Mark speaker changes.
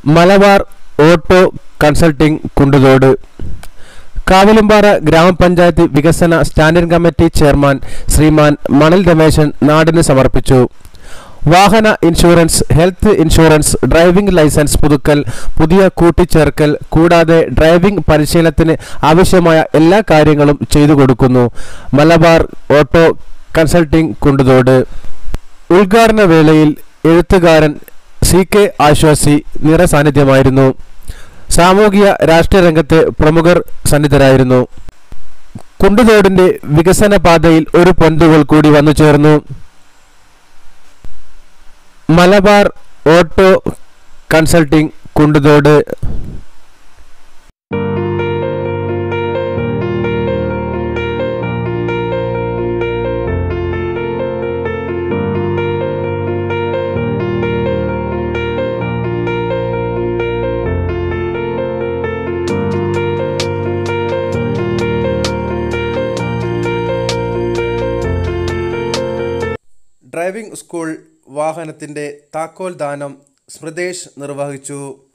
Speaker 1: Malabar auto consulting Kunduthode Kavilumpara grama panchayat വികസന standing committee chairman ശ്രീമാൻ മണൽ രമേശൻ നാടിന് സമർപ്പിച്ചു വാഹന insurance health insurance driving licence പുതുക്കൽ പുതിയ കൂട്ടിച്ചേർക്കൽ കൂടാതെ ഡ്രൈവിംഗ് പരിശീലനത്തിന് ആവശ്യമായ എല്ലാ കാര്യങ്ങളും ചെയ്തു കൊടുക്കുന്നു മലബാർ ഓട്ടോ കൺസൾട്ടിംഗ് കുണ്ടുതോട് ഉദ്ഘാടന വേളയിൽ എഴുത്തുകാരൻ സി കെ ആശ്വാസി നിറസാന്നിധ്യമായിരുന്നു സാമൂഹിക രാഷ്ട്രീയ രംഗത്തെ പ്രമുഖർ സന്നിധരായിരുന്നു കുണ്ടുതോടിന്റെ വികസന പാതയിൽ ഒരു പൊന്തുകൾ കൂടി വന്നു ചേർന്നു Malabar auto consulting Kunduthode driving school വാഹനത്തിന്റെ താക്കോൽ ദാനം സ്മൃതേഷ് നിർവഹിച്ചു